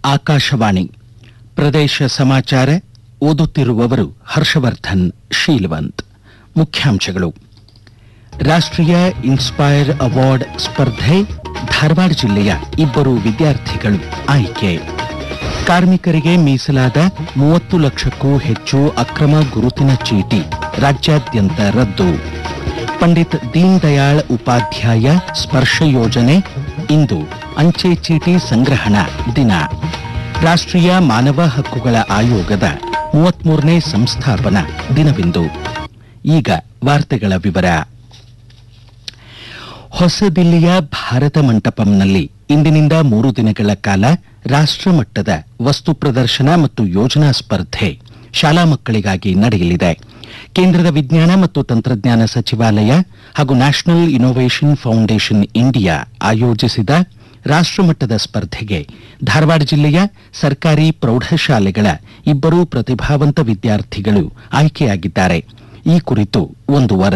ಆಕಾಶವಾಣಿ ಪ್ರದೇಶ ಸಮಾಚಾರ ಓದುತ್ತಿರುವವರು ಹರ್ಷವರ್ಧನ್ ಶೀಲವಂತ್ ಮುಖ್ಯಾಂಶಗಳು ರಾಷ್ಟ್ರೀಯ ಇನ್ಸ್ಪೈರ್ ಅವಾರ್ಡ್ ಸ್ಪರ್ಧೆ ಧಾರವಾಡ ಜಿಲ್ಲೆಯ ಇಬ್ಬರು ವಿದ್ಯಾರ್ಥಿಗಳು ಆಯ್ಕೆ ಕಾರ್ಮಿಕರಿಗೆ ಮೀಸಲಾದ ಮೂವತ್ತು ಲಕ್ಷಕ್ಕೂ ಹೆಚ್ಚು ಅಕ್ರಮ ಗುರುತಿನ ಚೀಟಿ ರಾಜ್ಯಾದ್ಯಂತ ರದ್ದು ಪಂಡಿತ್ ದೀನ್ ದಯಾಳ್ ಉಪಾಧ್ಯಾಯ ಸ್ಪರ್ಶ ಯೋಜನೆ ಇಂದು ಅಂಚೆ ಚೀಟಿ ಸಂಗ್ರಹಣಾ ದಿನ ರಾಷ್ಟ್ರೀಯ ಮಾನವ ಹಕ್ಕುಗಳ ಆಯೋಗದ ಮೂವತ್ಮೂರನೇ ಸಂಸ್ಥಾಪನಾ ದಿನವಿಂದು ಈಗ ವಾರ್ತೆಗಳ ವಿವರ ಹೊಸದಿಲ್ಲಿಯ ಭಾರತ ಮಂಟಪಂನಲ್ಲಿ ಇಂದಿನಿಂದ ಮೂರು ದಿನಗಳ ಕಾಲ ರಾಷ್ಟ್ರ ಮಟ್ಟದ ವಸ್ತು ಪ್ರದರ್ಶನ ಮತ್ತು ಯೋಜನಾ ಸ್ಪರ್ಧೆ ಶಾಲಾ ಮಕ್ಕಳಿಗಾಗಿ ನಡೆಯಲಿದೆ ಕೇಂದ್ರದ ವಿಜ್ಞಾನ ಮತ್ತು ತಂತ್ರಜ್ಞಾನ ಸಚಿವಾಲಯ ಹಾಗೂ ನ್ಯಾಷನಲ್ ಇನೋವೇಷನ್ ಫೌಂಡೇಶನ್ ಇಂಡಿಯಾ ಆಯೋಜಿಸಿದ ರಾಷ್ಟ್ರಮಟ್ಟದ ಸ್ಪರ್ಧೆಗೆ ಧಾರವಾಡ ಜಿಲ್ಲೆಯ ಸರ್ಕಾರಿ ಪ್ರೌಢಶಾಲೆಗಳ ಇಬ್ಬರು ಪ್ರತಿಭಾವಂತ ವಿದ್ಯಾರ್ಥಿಗಳು ಆಯ್ಕೆಯಾಗಿದ್ದಾರೆ ಈ ಕುರಿತು ಒಂದು ವರದಿ